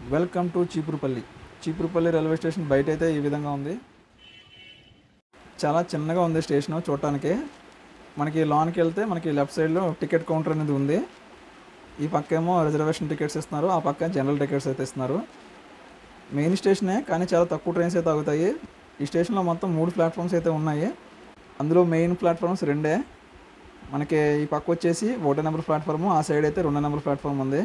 welcome to Chipurupalli Chipurupalli railway station బయట అయితే ఈ విధంగా ఉంది చాలా చిన్నగా ఉంది స్టేషన్ చూడటానికి మనకి లాన్కి వెళ్తే మనకి లెఫ్ట్ సైడ్లో టికెట్ కౌంటర్ అనేది ఉంది ఈ పక్క ఏమో రిజర్వేషన్ టికెట్స్ ఇస్తున్నారు ఆ పక్క జనరల్ టికెట్స్ అయితే ఇస్తున్నారు మెయిన్ స్టేషనే కానీ చాలా తక్కువ ట్రైన్స్ అయితే ఆగుతాయి ఈ స్టేషన్లో మొత్తం మూడు ప్లాట్ఫామ్స్ అయితే ఉన్నాయి అందులో మెయిన్ ప్లాట్ఫామ్స్ రెండే మనకి ఈ పక్క వచ్చేసి ఒకటో నెంబర్ ప్లాట్ఫామ్ ఆ సైడ్ అయితే రెండో నెంబర్ ప్లాట్ఫామ్ ఉంది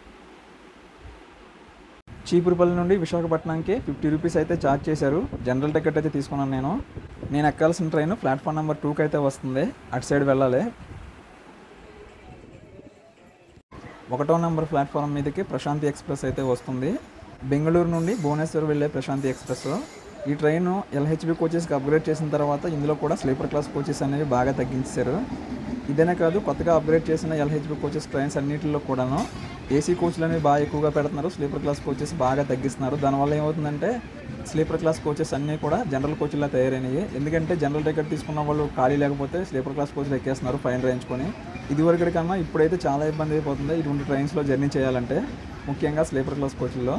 చీపురుపల్లి నుండి విశాఖపట్నంకి ఫిఫ్టీ రూపీస్ అయితే ఛార్జ్ చేశారు జనరల్ టికెట్ అయితే తీసుకున్నాను నేను నేను ఎక్కాల్సిన ట్రైన్ ప్లాట్ఫామ్ నెంబర్ టూకి అయితే వస్తుంది అటు సైడ్ వెళ్ళాలి ఒకటో నెంబర్ ప్లాట్ఫామ్ మీదకి ప్రశాంతి ఎక్స్ప్రెస్ అయితే వస్తుంది బెంగళూరు నుండి భువనేశ్వర్ వెళ్ళే ప్రశాంతి ఎక్స్ప్రెస్ ఈ ట్రైన్ ఎల్హెచ్బి కోచెస్కి అప్గ్రేడ్ చేసిన తర్వాత ఇందులో కూడా స్లీపర్ క్లాస్ కోచెస్ అనేవి బాగా తగ్గించారు ఇదేనే కాదు కొత్తగా అప్గ్రేడ్ చేసిన ఎల్హెచ్బి కోచెస్ ట్రైన్స్ అన్నింటిలో కూడాను ఏసీ కోచ్లు అనేవి బాగా ఎక్కువగా పెడుతున్నారు స్లీపర్ క్లాస్ కోచెస్ బాగా తగ్గిస్తున్నారు దానివల్ల ఏమవుతుందంటే స్లీపర్ క్లాస్ కోచెస్ అన్నీ కూడా జనరల్ కోచ్లా తయారైనవి ఎందుకంటే జనరల్ టికెట్ తీసుకున్న వాళ్ళు ఖాళీ లేకపోతే స్లీపర్ క్లాస్ కోచ్లు ఎక్కేస్తున్నారు ఫైన్ రాయించుకొని ఇదివరకటి కన్నా ఇప్పుడైతే చాలా ఇబ్బంది అయిపోతుంది ఇటువంటి ట్రైన్స్లో జర్నీ చేయాలంటే ముఖ్యంగా స్లీపర్ క్లాస్ కోచ్ల్లో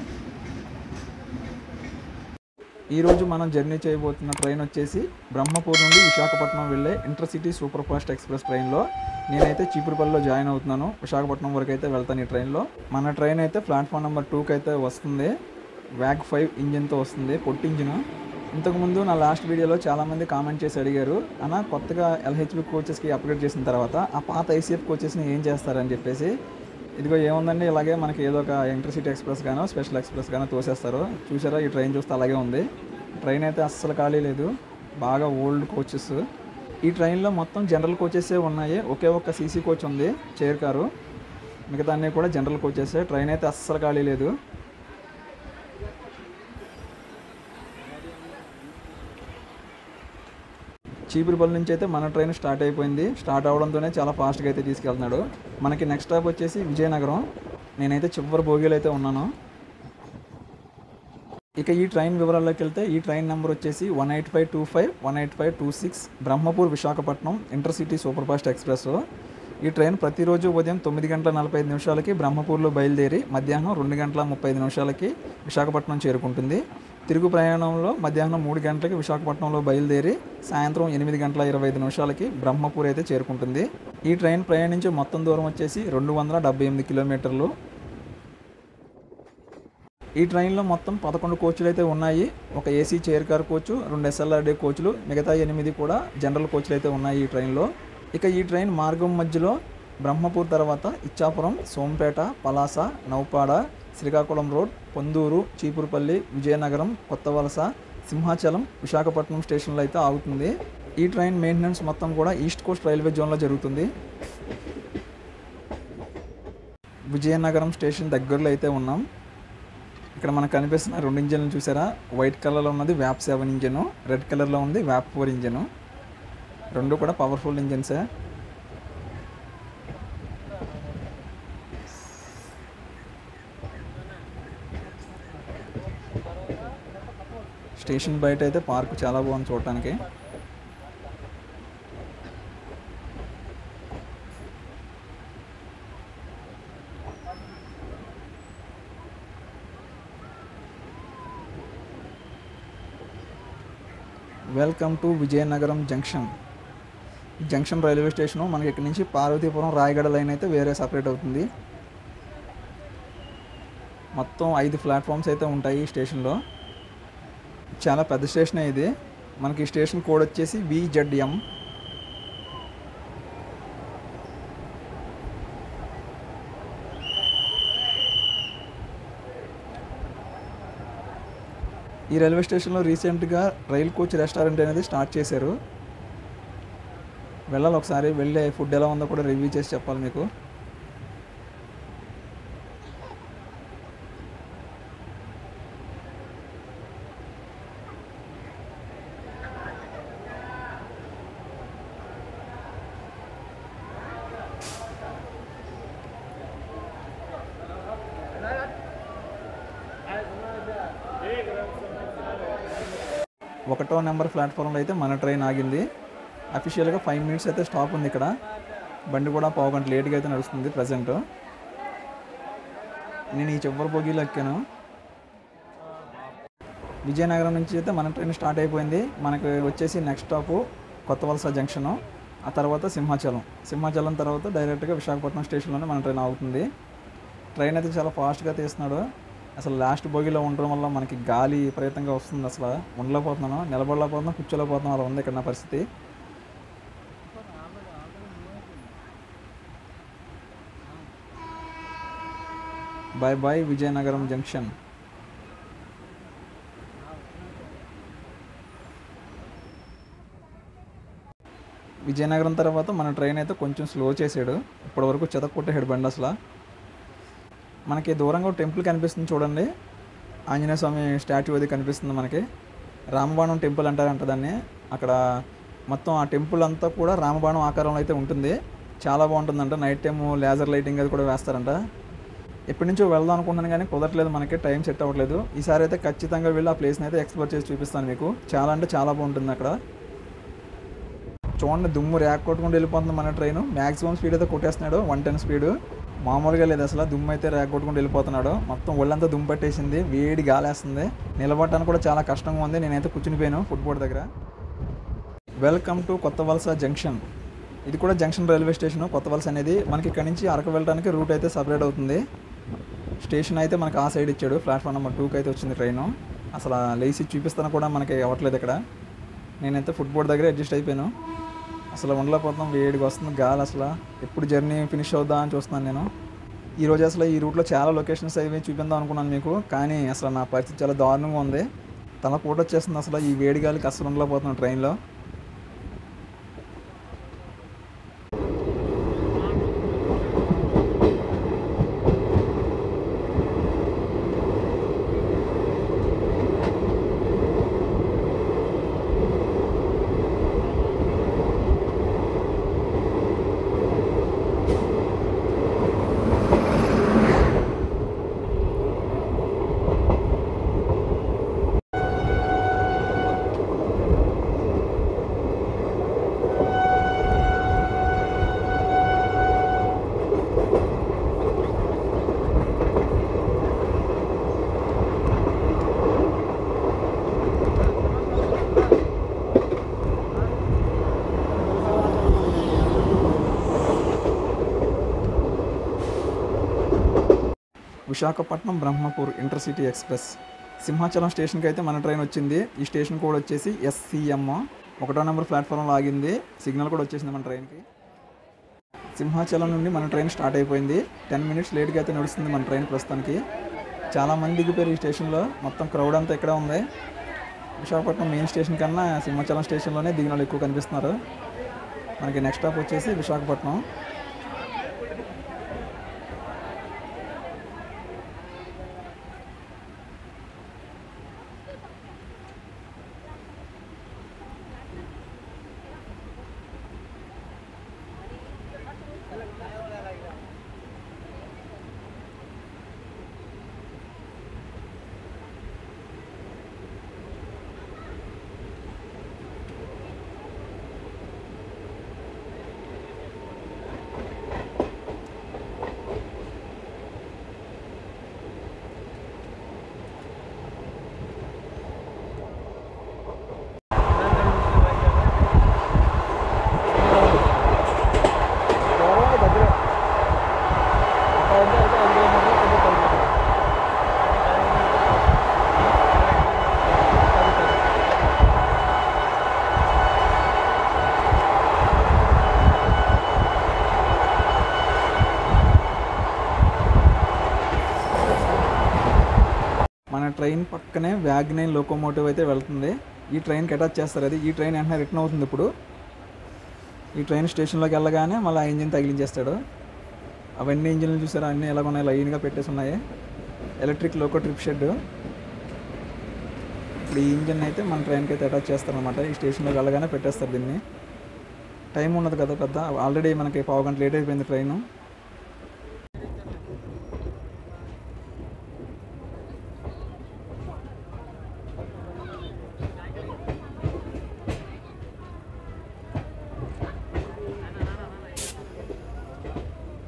ఈరోజు మనం జర్నీ చేయబోతున్న ట్రైన్ వచ్చేసి బ్రహ్మపూర్ నుండి విశాఖపట్నం వెళ్ళే ఇంటర్సిటీ సూపర్ ఫాస్ట్ ఎక్స్ప్రెస్ ట్రైన్లో నేనైతే చీపురుపల్లిలో జాయిన్ అవుతున్నాను విశాఖపట్నం వరకు అయితే వెళ్తాను ఈ ట్రైన్లో మన ట్రైన్ అయితే ప్లాట్ఫామ్ నెంబర్ టూకి అయితే వస్తుంది వ్యాగ్ ఫైవ్ ఇంజిన్తో వస్తుంది పొట్టి ఇంజిన్ ఇంతకుముందు నా లాస్ట్ వీడియోలో చాలామంది కామెంట్ చేసి అడిగారు అన్న కొత్తగా ఎల్హెచ్బి కోచెస్కి అప్గ్రేడ్ చేసిన తర్వాత ఆ పాత ఐసీఎఫ్ కోచెస్ని ఏం చేస్తారని చెప్పేసి ఇదిగో ఏముందండి ఇలాగే మనకి ఏదో ఒక ఇంటర్సిటీ ఎక్స్ప్రెస్ గానో స్పెషల్ ఎక్స్ప్రెస్ గానో తోసేస్తారు చూసారా ఈ ట్రైన్ చూస్తే అలాగే ఉంది ట్రైన్ అయితే అస్సలు ఖాళీ లేదు బాగా ఓల్డ్ కోచెస్ ఈ ట్రైన్లో మొత్తం జనరల్ కోచెసే ఉన్నాయి ఒకే ఒక్క సీసీ కోచ్ ఉంది చైర్ కారు మిగతా అన్నీ కూడా జనరల్ కోచెసే ట్రైన్ అయితే అస్సలు ఖాళీ లేదు చీపురుపల్లి నుంచి అయితే మన ట్రైన్ స్టార్ట్ అయిపోయింది స్టార్ట్ అవడంతోనే చాలా ఫాస్ట్గా అయితే తీసుకెళ్తున్నాడు మనకి నెక్స్ట్ స్టాప్ వచ్చేసి విజయనగరం నేనైతే చివరి భోగిలో అయితే ఉన్నాను ఇక ఈ ట్రైన్ వివరాల్లోకి వెళ్తే ఈ ట్రైన్ నెంబర్ వచ్చేసి one eight five two five one eight five two six Brahmapur Visakhapatnam intercity super fast express ఈ ట్రైన్ ప్రతిరోజు ఉదయం తొమ్మిది గంటల నలభై ఐదు నిమిషాలకి బ్రహ్మపూర్లో బయలుదేరి మధ్యాహ్నం రెండు గంటల ముప్పై ఐదు నిమిషాలకి విశాఖపట్నం చేరుకుంటుంది తిరుగు ప్రయాణంలో మధ్యాహ్నం మూడు గంటలకి విశాఖపట్నంలో బయలుదేరి సాయంత్రం ఎనిమిది గంటల ఇరవై ఐదు నిమిషాలకి బ్రహ్మపూర్ అయితే చేరుకుంటుంది ఈ ట్రైన్ ప్రయాణించే మొత్తం దూరం వచ్చేసి రెండు వందల డెబ్బై ఎనిమిది కిలోమీటర్లు ఈ ట్రైన్లో మొత్తం పదకొండు కోచ్లు అయితే ఉన్నాయి ఒక ఏసీ చైర్ కార్ కోచ్ రెండు ఎస్ఎల్ఆర్డే కోచ్లు మిగతా ఎనిమిది కూడా జనరల్ కోచ్లు అయితే ఉన్నాయి ఈ ట్రైన్లో ఇక ఈ ట్రైన్ మార్గం మధ్యలో బ్రహ్మపూర్ తర్వాత ఇచ్చాపురం సోంపేట పలాస నౌపాడ శ్రీకాకుళం రోడ్ పొందూరు చీపురుపల్లి విజయనగరం కొత్త వలస సింహాచలం విశాఖపట్నం స్టేషన్లో అయితే ఆగుతుంది ఈ ట్రైన్ మెయింటెనెన్స్ మొత్తం కూడా ఈస్ట్ కోస్ట్ రైల్వే జోన్లో జరుగుతుంది విజయనగరం స్టేషన్ దగ్గరలో అయితే ఉన్నాం ఇక్కడ మనకు కనిపిస్తున్న రెండు ఇంజన్లు చూసారా వైట్ కలర్లో ఉన్నది వ్యాప్ సెవెన్ ఇంజను రెడ్ కలర్లో ఉంది వ్యాప్ ఫోర్ ఇంజను రెండు కూడా పవర్ఫుల్ ఇంజన్సే స్టేషన్ బయట అయితే పార్క్ చాలా బాగుంది చూడటానికి welcome to Vizianagaram junction junction railway station మనకి ఇక్కడ నుంచి పార్వతీపురం రాయగడ లైన్ అయితే వేరే సపరేట్ అవుతుంది మొత్తం ఐదు ప్లాట్ఫామ్స్ అయితే ఉంటాయి ఈ స్టేషన్లో చాలా పెద్ద స్టేషనే ఇది మనకి ఈ స్టేషన్ కోడ్ వచ్చేసి విజెడ్ఎం ఈ రైల్వే స్టేషన్లో రీసెంట్గా రైల్ కోచ్ రెస్టారెంట్ అనేది స్టార్ట్ చేశారు వెళ్ళాలి ఒకసారి వెళ్ళే ఫుడ్ ఎలా ఉందో కూడా రివ్యూ చేసి చెప్పాలి మీకు ఒకటో నెంబర్ ప్లాట్ఫామ్లో అయితే మన ట్రైన్ ఆగింది అఫీషియల్గా ఫైవ్ మినిట్స్ అయితే స్టాప్ ఉంది ఇక్కడ బండి కూడా పావు గంట లేట్గా అయితే నడుస్తుంది ప్రజెంట్ నేను ఈ చివరి బోగీలో ఎక్కాను విజయనగరం నుంచి అయితే మన ట్రైన్ స్టార్ట్ అయిపోయింది మనకి వచ్చేసి నెక్స్ట్ స్టాప్ కొత్త వలస జంక్షను ఆ తర్వాత సింహాచలం సింహాచలం తర్వాత డైరెక్ట్గా విశాఖపట్నం స్టేషన్లోనే మన ట్రైన్ ఆగుతుంది ట్రైన్ అయితే చాలా ఫాస్ట్గా తీస్తున్నాడు అసలు లాస్ట్ బోగిలో ఉండడం వల్ల మనకి గాలి విపరీతంగా వస్తుంది అసలు ఉండలేకపోతున్నాను నిలబడలేకపోతున్నాను కూర్చోలేకపోతున్నాను అలా ఉంది ఇక్కడ నా పరిస్థితి bye bye Vizianagaram junction Vizianagaram తర్వాత మన ట్రైన్ అయితే కొంచెం స్లో చేసాడు ఇప్పటివరకు చెతక్కొట్టేసాడు బండి అసలు మనకి దూరంగా ఒక టెంపుల్ కనిపిస్తుంది చూడండి ఆంజనేయ స్వామి స్టాచ్యూ అది కనిపిస్తుంది మనకి రామబాణం టెంపుల్ అంటారంట దాన్ని అక్కడ మొత్తం ఆ టెంపుల్ అంతా కూడా రామబాణం ఆకారంలో అయితే ఉంటుంది చాలా బాగుంటుందంట నైట్ టైం లేజర్ లైటింగ్ అది కూడా వేస్తారంట ఎప్పటి నుంచో వెళ్దాం అనుకుంటున్నాను కానీ కుదరట్లేదు మనకి టైం సెట్ అవ్వట్లేదు ఈసారి అయితే ఖచ్చితంగా వెళ్ళి ఆ ప్లేస్ని అయితే ఎక్స్ప్లోర్ చేసి చూపిస్తాను మీకు చాలా అంటే చాలా బాగుంటుంది అక్కడ చూడండి దుమ్ము ర్యాక్ కొట్టుకుంటూ వెళ్ళిపోతుంది మన ట్రైన్ మ్యాక్సిమం స్పీడ్ అయితే కొట్టేస్తున్నాడు వన్ టెన్ స్పీడ్ మామూలుగా లేదు అసలు దుమ్ము అయితే ర్యాక్ కొట్టుకుంటూ వెళ్ళిపోతున్నాడు మొత్తం ఒళ్ళంతా దుమ్ము పట్టేసింది వేడి గాలేస్తుంది నిలబడటానికి కూడా చాలా కష్టంగా ఉంది నేనైతే కూర్చునిపోయాను ఫుట్బోర్డ్ దగ్గర welcome to Kottavalasa junction ఇది కూడా జంక్షన్ రైల్వే స్టేషన్ కొత్త వలస అనేది మనకి ఇక్కడ నుంచి అరకు వెళ్ళడానికి రూట్ అయితే సపరేట్ అవుతుంది స్టేషన్ అయితే మనకి ఆ సైడ్ ఇచ్చాడు ప్లాట్ఫామ్ నెంబర్ టూకి అయితే వచ్చింది ట్రైన్ అసలు లేచి చూపిస్తాను కూడా మనకి అవ్వట్లేదు ఇక్కడ నేనైతే ఫుట్బోర్డ్ దగ్గర అడ్జస్ట్ అయిపోయాను అసలు ఉండలేకపోతున్నాం వేడిగా వస్తుంది గాలి అసలు ఎప్పుడు జర్నీ ఫినిష్ అవుద్దా అని చూస్తున్నాను నేను ఈరోజు అసలు ఈ రూట్లో చాలా లొకేషన్స్ అవి చూపిందాం అనుకున్నాను మీకు కానీ అసలు నా పరిస్థితి చాలా దారుణంగా ఉంది తల పూట వచ్చేస్తుంది అసలు ఈ వేడి గాలికి అసలు ఉండలేకపోతున్నాను ట్రైన్లో విశాఖపట్నం బ్రహ్మపూర్ ఇంటర్సిటీ ఎక్స్ప్రెస్ సింహాచలం స్టేషన్కి అయితే మన ట్రైన్ వచ్చింది ఈ స్టేషన్ కోడ్ వచ్చేసి ఎస్సీఎం ఒకటో నెంబర్ ప్లాట్ఫామ్లో ఆగింది సిగ్నల్ కూడా వచ్చేసింది మన ట్రైన్కి సింహాచలం నుండి మన ట్రైన్ స్టార్ట్ అయిపోయింది టెన్ మినిట్స్ లేట్గా అయితే నడుస్తుంది మన ట్రైన్ ప్రస్తుతానికి చాలామంది దిగిపోయారు ఈ స్టేషన్లో మొత్తం క్రౌడ్ అంతా ఇక్కడే ఉంది విశాఖపట్నం మెయిన్ స్టేషన్ కన్నా సింహాచలం స్టేషన్లోనే దిగిన వాళ్ళు ఎక్కువ కనిపిస్తున్నారు మనకి నెక్స్ట్ స్టాప్ వచ్చేసి విశాఖపట్నం మన ట్రైన్ పక్కనే వ్యాగ్నైన్ లోకోమోటివ్ అయితే వెళ్తుంది ఈ ట్రైన్కి అటాచ్ చేస్తారు అది ఈ ట్రైన్ వెంటనే రిటర్న్ అవుతుంది ఇప్పుడు ఈ ట్రైన్ స్టేషన్లోకి వెళ్ళగానే మళ్ళీ ఆ ఇంజిన్ తగిలించేస్తాడు అవన్నీ ఇంజిన్లు చూసారా అన్నీ ఎలా ఉన్నాయి లైన్గా పెట్టేసి ఉన్నాయి ఎలక్ట్రిక్ లోకో ట్రిప్ షెడ్ ఇప్పుడు ఈ ఇంజిన్ అయితే మన ట్రైన్కి అయితే అటాచ్ చేస్తారనమాట ఈ స్టేషన్లోకి వెళ్ళగానే పెట్టేస్తారు దీన్ని టైం ఉన్నది కదా పెద్ద ఆల్రెడీ మనకి పావు గంట లేట్ అయిపోయింది train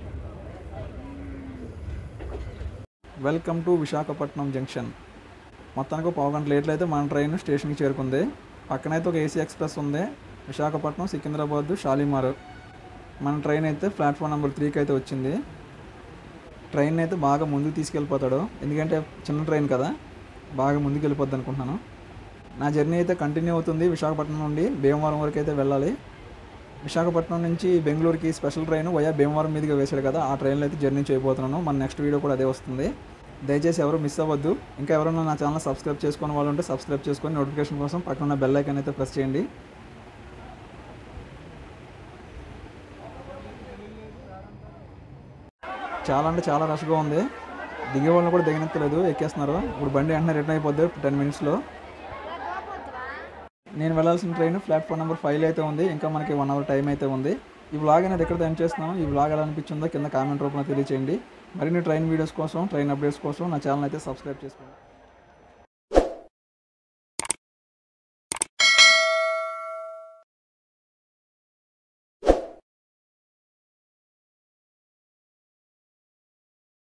welcome to Visakhapatnam junction మొత్తానికి పావు గంట లేట్లు అయితే మన ట్రైన్ స్టేషన్కి చేరుకుంది పక్కనైతే ఒక ఏసీ ఎక్స్ప్రెస్ ఉంది విశాఖపట్నం సికింద్రాబాద్ షాలిమార్ మన ట్రైన్ అయితే ప్లాట్ఫామ్ నెంబర్ త్రీకి అయితే వచ్చింది ట్రైన్ అయితే బాగా ముందుకు తీసుకెళ్ళిపోతాడు ఎందుకంటే చిన్న ట్రైన్ కదా బాగా ముందుకు వెళ్ళిపోద్ది అనుకుంటున్నాను నా జర్నీ అయితే కంటిన్యూ అవుతుంది విశాఖపట్నం నుండి భీమవరం వరకు అయితే వెళ్ళాలి విశాఖపట్నం నుంచి బెంగళూరుకి స్పెషల్ ట్రైన్ వయా భీమవరం మీదుగా వేశాడు కదా ఆ ట్రైన్లో అయితే జర్నీ చేయబోతున్నాను మన నెక్స్ట్ వీడియో కూడా అదే వస్తుంది దయచేసి ఎవరు మిస్ అవ్వద్దు ఇంకా ఎవరైనా నా ఛానల్ సబ్స్క్రైబ్ చేసుకుని వాళ్ళు ఉంటే సబ్స్క్రైబ్ చేసుకొని నోటిఫికేషన్ కోసం పక్కన ఉన్న బెల్ ఐకాన్ అయితే ప్రెస్ చేయండి చాలా అంటే చాలా రష్గా ఉంది దిగే వాళ్ళని కూడా దిగనెత్తలేదు ఎక్కేస్తున్నారు ఇప్పుడు బండి వెంటనే రిటర్న్ అయిపోద్ది టెన్ మినిట్స్లో నేను వెళ్ళాల్సిన ట్రైన్ ప్లాట్ఫామ్ నెంబర్ ఫైవ్ అయితే ఉంది ఇంకా మనకి వన్ అవర్ టైం అయితే ఉంది ఈ వ్లాగ్ అనేది ఎక్కడ ఎండ్ చేస్తున్నాను ఈ వ్లాగ్ ఎలా అనిపించిందో కింద కామెంట్ రూపంలో తెలియచేయండి మరిన్ని ట్రైన్ వీడియోస్ కోసం ట్రైన్ అప్డేట్స్ కోసం నా ఛానల్ అయితే సబ్స్క్రైబ్ చేసుకోండి